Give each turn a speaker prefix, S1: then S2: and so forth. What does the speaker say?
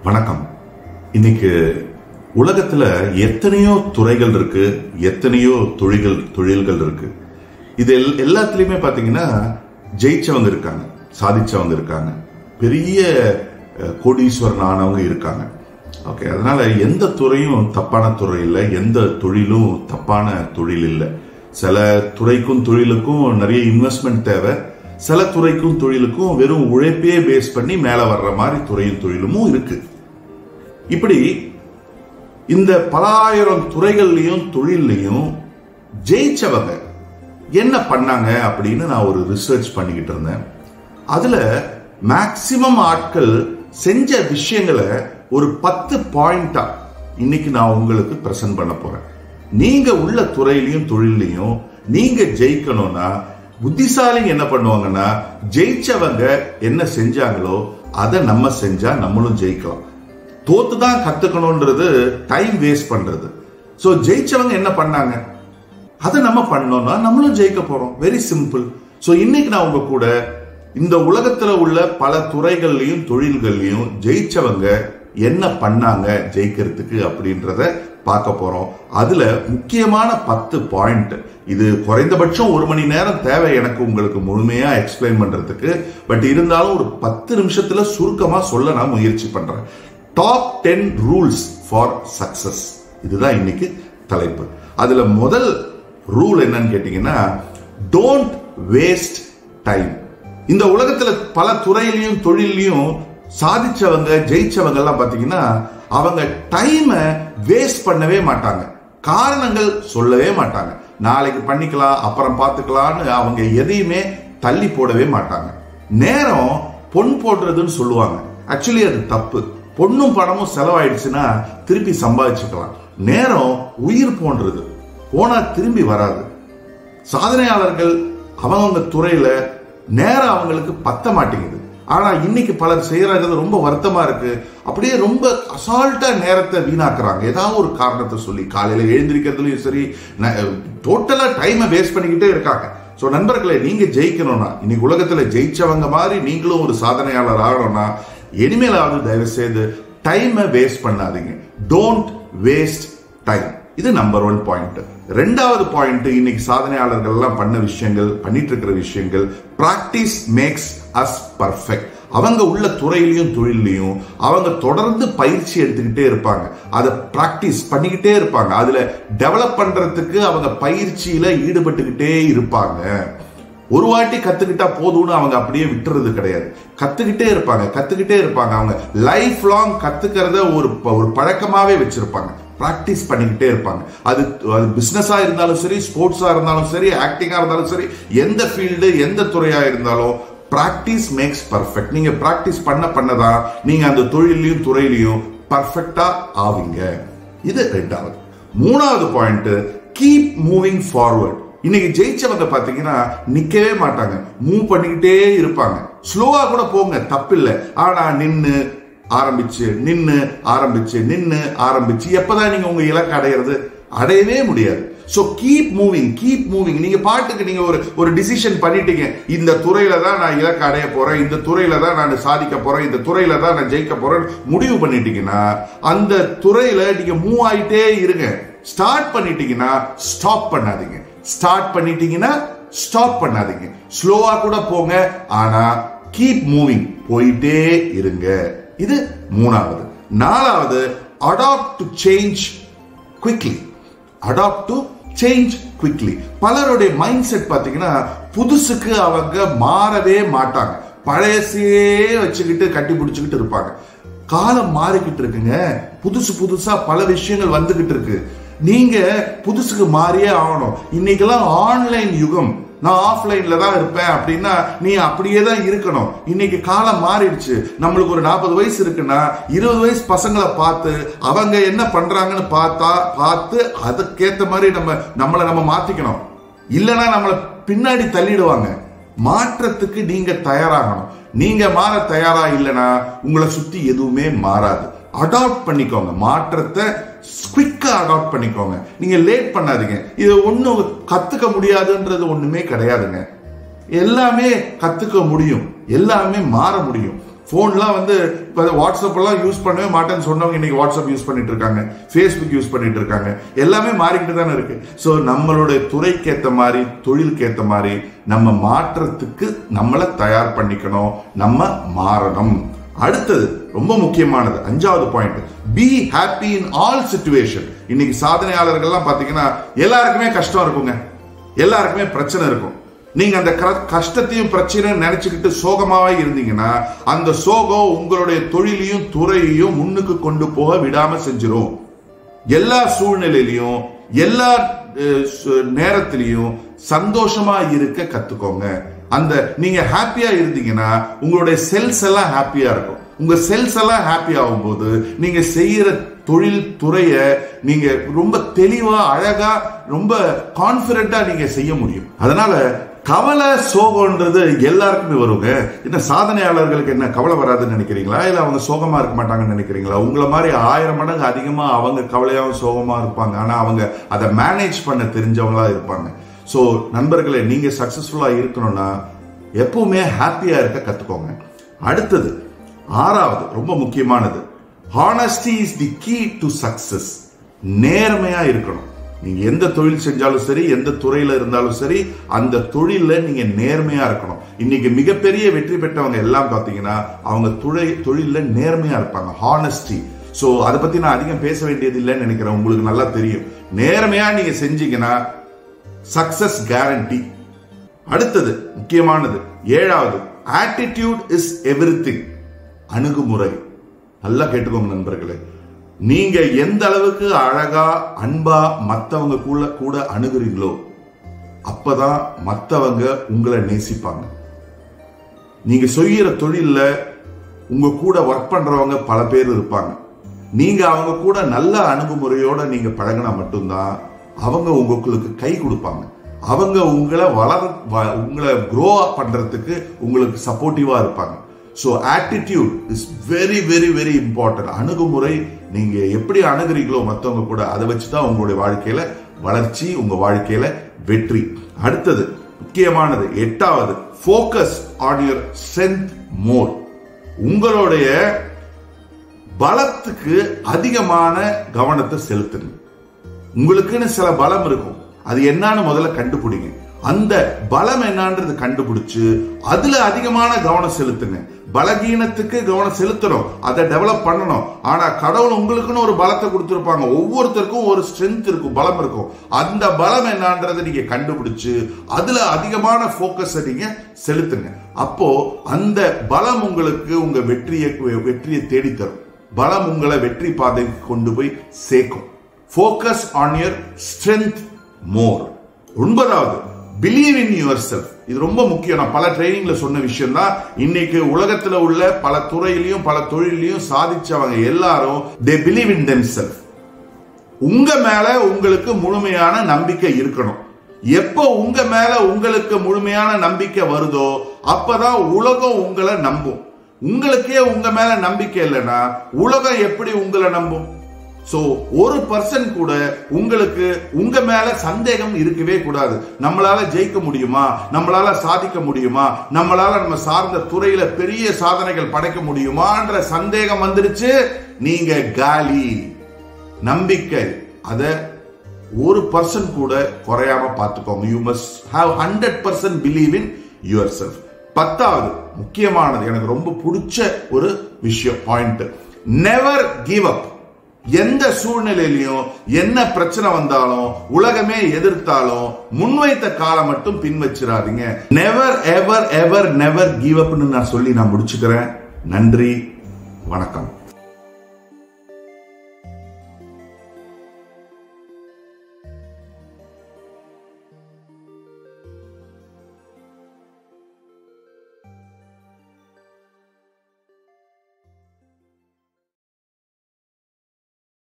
S1: வணக்கம் இன்னைக்கு உலகத்துல எத்தனையோ துறைகள் இருக்கு எத்தனையோ தொழில்கள் தொழில்கள் இருக்கு இது எல்- எல்லாத்துலயுமே பாத்தீங்கன்னா ஜெயிச்சவங்க இருக்காங்க சாதிச்சவங்க இருக்காங்க பெரிய அஹ், கோடீஸ்வரன் ஆனவங்க இருக்காங்க ஓகே அதனால எந்த துறையும் தப்பான துறை இல்லை எந்த தொழிலும் தப்பான தொழில் இல்லை சில துறைக்கும் தொழிலுக்கும் நிறைய இன்வெஸ்ட்மெண்ட் தேவை சில துறைக்கும் தொழிலுக்கும் வெறும் உழைப்பே பேஸ் பண்ணி மேல வர்ற மாதிரி துறையும் தொழிலும் இருக்கு இப்படி இந்த பலாயிரம் துறைகள்லயும் தொழில்லையும் ஜெயிச்சவங்க என்ன பண்ணாங்க அப்படின்னு நான் ஒரு ரிசர்ச் பண்ணிக்கிட்டு இருந்தேன் அதுல மேக்சிமம் ஆட்கள் செஞ்ச விஷயங்களை ஒரு பத்து பாயிண்டா இன்னைக்கு நான் உங்களுக்கு பிரசன்ட் பண்ண போறேன் நீங்க உள்ள துறையிலையும் தொழிலையும் நீங்க ஜெயிக்கணும்னா புத்திசாலிங்க என்ன பண்ணுவாங்கன்னா ஜெயிச்சவங்க என்ன செஞ்சாங்களோ அதை நம்ம செஞ்சா நம்மளும் ஜெயிக்கலாம் தோத்து தான் கத்துக்கணும்ன்றது டைம் வேஸ்ட் பண்றது சோ ஜெயிச்சவங்க என்ன பண்ணாங்க அதை நம்ம பண்ணோம்னா நம்மளும் ஜெயிக்க போறோம் வெரி சிம்பிள் சோ இன்னைக்கு நான் உங்க கூட இந்த உலகத்துல உள்ள பல துறைகள்லயும் தொழில்கள்லயும் ஜெயிச்சவங்க என்ன பண்ணாங்க ஜெயிக்கிறதுக்கு அப்படின்றத பார்க்க போறோம் அதுல முக்கியமான பத்து பாயிண்ட் இது குறைந்தபட்சம் ஒரு மணி நேரம் தேவை எனக்கு உங்களுக்கு முழுமையா எக்ஸ்பிளைன் பண்றதுக்கு பட் இருந்தாலும் ஒரு பத்து நிமிஷத்துல சுருக்கமா சொல்ல நான் முயற்சி பண்றேன் top ten rules for success இதுதான் இன்னைக்கு தலைப்பு அதுல முதல் ரூல் என்னன்னு கேட்டீங்கன்னா டோன்ட் வேஸ்ட் டைம் இந்த உலகத்துல பல துறையிலையும் தொழிலையும் சாதிச்சவங்க ஜெயிச்சவங்க எல்லாம் பாத்தீங்கன்னா அவங்க டைமை வேஸ்ட் பண்ணவே மாட்டாங்க காரணங்கள் சொல்லவே மாட்டாங்க நாளைக்கு பண்ணிக்கலாம் அப்புறம் பார்த்துக்கலாம்னு அவங்க எதையுமே தள்ளி போடவே மாட்டாங்க நேரம் பொன் போடுறதுன்னு சொல்லுவாங்க ஆக்சுவலி அது தப்பு பொண்ணும் பணமும் செலவாயிடுச்சுன்னா திருப்பி சம்பாதிச்சுக்கலாம் நேரம் உயிர் போன்றது போனா திரும்பி வராது சாதனையாளர்கள் அவங்கவங்க துறையில நேரம் அவங்களுக்கு பத்த மாட்டேங்குது ஆனா இன்னைக்கு பலர் செய்யறது ரொம்ப வருத்தமா இருக்கு அப்படியே ரொம்ப அசால்ட்டா நேரத்தை வீணாக்குறாங்க ஏதாவது ஒரு காரணத்தை சொல்லி காலையில எழுந்திருக்கிறதுலயும் சரி டோட்டலா டைமை வேஸ்ட் பண்ணிக்கிட்டே இருக்காங்க சோ நண்பர்களே நீங்க ஜெயிக்கணும்னா இன்னைக்கு உலகத்துல ஜெயிச்சவங்க மாதிரி நீங்களும் ஒரு சாதனையாளர் ஆகணும்னா இனிமேலாவது தயவு செய்து டைமை வேஸ்ட் பண்ணாதீங்க டோன்ட் வேஸ்ட் டைம் இது நம்பர் ஒன் பாயிண்ட் ரெண்டாவது பாயிண்ட் இன்னைக்கு சாதனையாளர்கள் எல்லாம் பண்ண விஷயங்கள் பண்ணிட்டு இருக்கிற விஷயங்கள் பிராக்டிஸ் மேக்ஸ் அஸ் பர்ஃபெக்ட் அவங்க உள்ள துறையிலையும் தொழிலையும் அவங்க தொடர்ந்து பயிற்சி எடுத்துக்கிட்டே இருப்பாங்க அதை பிராக்டிஸ் பண்ணிக்கிட்டே இருப்பாங்க அதுல டெவலப் பண்றதுக்கு அவங்க பயிற்சியில ஈடுபட்டுக்கிட்டே இருப்பாங்க ஒரு வாட்டி கத்துக்கிட்டா போதும்னு அவங்க அப்படியே விட்டுறது கிடையாது கத்துக்கிட்டே இருப்பாங்க கத்துக்கிட்டே இருப்பாங்க அவங்க லைஃப் லாங் கத்துக்கிறத ஒரு ப- ஒரு பழக்கமாவே வச்சிருப்பாங்க பிராக்டிஸ் பண்ணிக்கிட்டே இருப்பாங்க அது அது பிசினஸா இருந்தாலும் சரி ஸ்போர்ட்ஸா இருந்தாலும் சரி ஆக்டிங்கா இருந்தாலும் சரி எந்த ஃபீல்டு எந்த துறையா இருந்தாலும் பிராக்டிஸ் மேக்ஸ் பர்ஃபெக்ட் நீங்க பிராக்டிஸ் பண்ண பண்ணதான் நீங்க அந்த தொழிலையும் துறையிலையும் பர்ஃபெக்டா ஆவீங்க இது ரெண்டாவது மூணாவது பாயிண்ட் கீப் மூவிங் ஃபார்வர்ட் இன்னைக்கு ஜெயிச்சவங்க பாத்தீங்கன்னா நிக்கவே மாட்டாங்க மூவ் பண்ணிக்கிட்டே இருப்பாங்க ஸ்லோவா கூட போங்க தப்பில்லை ஆனா நின்னு ஆரம்பிச்சு நின்னு ஆரம்பிச்சு நின்னு ஆரம்பிச்சு எப்பதான் நீங்க உங்க இலக்கு அடையிறது அடையவே முடியாது so keep moving keep moving நீங்க பாட்டுக்கு நீங்க ஒரு ஒரு டிசிஷன் பண்ணிட்டீங்க இந்த துறையில தான் நான் இலக்கு அடைய போறேன் இந்த துறையில தான் நான் சாதிக்க போறேன் இந்த துறையில தான் நான் ஜெயிக்க போறேன் முடிவு பண்ணிட்டீங்கன்னா அந்த துறையில நீங்க மூவ் ஆயிட்டே இருங்க ஸ்டார்ட் பண்ணிட்டீங்கன்னா ஸ்டாப் பண்ணாதீங்க ஸ்டார்ட் பண்ணிட்டீங்கன்னா ஸ்டாப் பண்ணாதீங்க ஸ்லோவா கூட போங்க ஆனா கீப் மூவிங் போயிட்டே இருங்க இது மூணாவது நாலாவது adapt to change quickly adapt to change quickly பலருடைய மைண்ட் செட் பாத்தீங்கன்னா புதுசுக்கு அவங்க மாறவே மாட்டாங்க பழையசையே வச்சுக்கிட்டு கட்டி பிடிச்சுக்கிட்டு இருப்பாங்க காலம் மாறிக்கிட்டு இருக்குங்க புதுசு புதுசா பல விஷயங்கள் வந்துகிட்டு இருக்கு நீங்க புதுசுக்கு மாறியே ஆகணும் இன்னைக்கெல்லாம் ஆன்லைன் யுகம் நான் ஆஃப்லைன்ல தான் இருப்பேன் அப்படின்னா நீ அப்படியே தான் இருக்கணும் இன்னைக்கு காலம் மாறிடுச்சு நம்மளுக்கு ஒரு நாற்பது வயசு இருக்குன்னா இருபது வயசு பசங்களை பார்த்து அவங்க என்ன பண்றாங்கன்னு பார்த்தா பார்த்து அதுக்கேத்த மாதிரி நம்ம நம்மளை நம்ம மாத்திக்கணும் இல்லைன்னா நம்மளை பின்னாடி தள்ளிடுவாங்க மாற்றத்துக்கு நீங்க தயாராகணும் நீங்க மாற தயாரா இல்லைன்னா உங்களை சுத்தி எதுவுமே மாறாது அடாப்ட் பண்ணிக்கோங்க மாற்றத்தை குவிக்கா அடாப்ட் பண்ணிக்கோங்க நீங்க லேட் பண்ணாதீங்க இது ஒண்ணும் கத்துக்க முடியாதுன்றது ஒண்ணுமே கிடையாதுங்க எல்லாமே கத்துக்க முடியும் எல்லாமே மாற முடியும் போன்லாம் வந்து இப்போ வாட்ஸ்அப் எல்லாம் யூஸ் பண்ணவே மாட்டேன்னு சொன்னவங்க இன்னைக்கு வாட்ஸ்அப் யூஸ் பண்ணிட்டு இருக்காங்க ஃபேஸ்புக் யூஸ் பண்ணிட்டு இருக்காங்க எல்லாமே மாறிக்கிட்டு தானே இருக்கு ஸோ நம்மளுடைய துறைக்கு ஏற்ற மாதிரி தொழிலுக்கு ஏற்ற மாதிரி நம்ம மாற்றத்துக்கு நம்மளை தயார் பண்ணிக்கணும் நம்ம மாறணும் அடுத்தது ரொம்ப முக்கியமானது அஞ்சாவது point be happy in all situation இன்னைக்கு சாதனையாளர்கள்லாம் பாத்தீங்கன்னா எல்லாருக்குமே கஷ்டம் இருக்குங்க எல்லாருக்குமே பிரச்சனை இருக்கும் நீங்க அந்த க- கஷ்டத்தையும் பிரச்சனையும் நினைச்சுக்கிட்டு சோகமாவே இருந்தீங்கன்னா அந்த சோகம் உங்களுடைய தொழிலையும் துறையையும் முன்னுக்கு கொண்டு போக விடாம செஞ்சிரும் எல்லா சூழ்நிலையிலையும் எல்லா அஹ், சு- நேரத்திலையும் சந்தோஷமா இருக்க கத்துக்கோங்க அந்த நீங்க ஹாப்பியா இருந்தீங்கன்னா உங்களுடைய செல்ஸ் எல்லாம் ஹாப்பியா இருக்கும் உங்க செல்ஸ் எல்லாம் ஹாப்பி ஆகும்போது நீங்க செய்யற தொழில் துறைய நீங்க ரொம்ப தெளிவா அழகா ரொம்ப கான்பிடண்டா நீங்க செய்ய முடியும் அதனால கவலை சோகம்ன்றது எல்லாருக்குமே வருங்க என்ன சாதனையாளர்களுக்கு என்ன கவலை வராதுன்னு நினைக்கிறீங்களா இல்ல அவங்க சோகமா இருக்க மாட்டாங்கன்னு நினைக்கிறீங்களா உங்களை மாதிரி ஆயிரம் மடங்கு அதிகமா அவங்க கவலையாவும் சோகமா இருப்பாங்க ஆனா அவங்க அதை மேனேஜ் பண்ண தெரிஞ்சவங்களா இருப்பாங்க ஸோ நண்பர்களே நீங்க சக்சஸ்ஃபுல்லா இருக்கணும்னா எப்பவுமே ஹாப்பியா இருக்க கத்துக்கோங்க அடுத்தது ஆறாவது ரொம்ப முக்கியமானது honesty is the key to success நேர்மையா இருக்கணும் நீங்க எந்த தொழில் செஞ்சாலும் சரி எந்த துறையில இருந்தாலும் சரி அந்த தொழில்ல நீங்க நேர்மையா இருக்கணும் இன்னைக்கு மிகப்பெரிய வெற்றி பெற்றவங்க எல்லாம் பாத்தீங்கன்னா அவங்க துறை தொழில்ல நேர்மையா இருப்பாங்க ஹானஸ்டி சோ அதை பத்தி நான் அதிகம் பேச வேண்டியது இல்லைன்னு நினைக்கிறேன் உங்களுக்கு நல்லா தெரியும் நேர்மையா நீங்க செஞ்சீங்கன்னா சக்சஸ் கேரண்டி அடுத்தது முக்கியமானது ஏழாவது ஆட்டிடியூட் இஸ் எவ்ரிதிங் அணுகுமுறை நல்லா கேட்டுக்கோங்க நண்பர்களே நீங்க எந்த அளவுக்கு அழகா அன்பா மத்தவங்க கூட கூட அணுகுறீங்களோ அப்பதான் மத்தவங்க உங்களை நேசிப்பாங்க நீங்க செய்யற தொழில்ல உங்க கூட ஒர்க் பண்றவங்க பல பேர் இருப்பாங்க நீங்க அவங்க கூட நல்ல அணுகுமுறையோட நீங்க பழகினா மட்டும்தான் அவங்க உங்களுக்கு கை கொடுப்பாங்க அவங்க உங்களை வளர வ- உங்களை க்ரோ அப் பண்றதுக்கு உங்களுக்கு சப்போர்ட்டிவா இருப்பாங்க so attitude is very very very important அணுகுமுறை நீங்க எப்படி அணுகுறீங்களோ மற்றவங்க கூட அதை வச்சு தான் உங்களுடைய வாழ்க்கையில வளர்ச்சி உங்க வாழ்க்கையில வெற்றி அடுத்தது முக்கியமானது எட்டாவது focus on your strength more உங்களுடைய பலத்துக்கு அதிகமான கவனத்தை செலுத்துங்க உங்களுக்குன்னு சில பலம் இருக்கும் அது என்னன்னு முதல்ல கண்டுபிடிங்க அந்த பலம் என்னன்றது கண்டுபிடிச்சு அதுல அதிகமான கவனம் செலுத்துங்க பலகீனத்துக்கு கவனம் செலுத்தணும் அதை டெவலப் பண்ணணும் ஆனா கடவுள் உங்களுக்குன்னு ஒரு பலத்தை கொடுத்திருப்பாங்க ஒவ்வொருத்தருக்கும் ஒரு ஸ்ட்ரென்த் இருக்கும் பலம் இருக்கும் அந்த பலம் என்னன்றதை நீங்க கண்டுபிடிச்சு அதுல அதிகமான போக்கஸை நீங்க செலுத்துங்க அப்போ அந்த பலம் உங்களுக்கு உங்க வெற்றியை வெற்றியை தேடித்தரும் பலம் உங்களை வெற்றி பாதைக்கு கொண்டு போய் சேர்க்கும் focus on your strength more ஒன்பதாவது பிலீவ் இன் யுவர் செல்ஃப் இது ரொம்ப முக்கியம் நான் பல ட்ரைனிங்ல சொன்ன விஷயம் தான் இன்னைக்கு உலகத்துல உள்ள பல துறையிலையும் பல தொழிலையும் சாதிச்சவங்க எல்லாரும் they believe in themself உங்க மேல உங்களுக்கு முழுமையான நம்பிக்கை இருக்கணும் எப்போ உங்க மேல உங்களுக்கு முழுமையான நம்பிக்கை வருதோ அப்பதான் உலகம் உங்களை நம்பும் உங்களுக்கே உங்க மேல நம்பிக்கை இல்லைன்னா உலகம் எப்படி உங்களை நம்பும் சோ ஒரு பர்சன் கூட உங்களுக்கு உங்க மேல சந்தேகம் இருக்கவே கூடாது நம்மளால ஜெயிக்க முடியுமா நம்மளால சாதிக்க முடியுமா நம்மளால நம்ம சார்ந்த துறையில பெரிய சாதனைகள் படைக்க முடியுமான்ற சந்தேகம் வந்துருச்சு நீங்க காலி நம்பிக்கை அத ஒரு பர்சன் கூட குறையாம பார்த்துக்கோங்க you must have hundred percent believe in yourself பத்தாவது முக்கியமானது எனக்கு ரொம்ப பிடிச்ச ஒரு விஷயம் பாயிண்ட் நெவர் கிவ் அப் எந்த சூழ்நிலையிலையும் என்ன பிரச்சனை வந்தாலும் உலகமே எதிர்த்தாலும் முன்வைத்த காலம் மட்டும் பின் வச்சிடாதீங்க never ever ever never give அப்னு நான் சொல்லி நான் முடிச்சுக்கிறேன் நன்றி வணக்கம்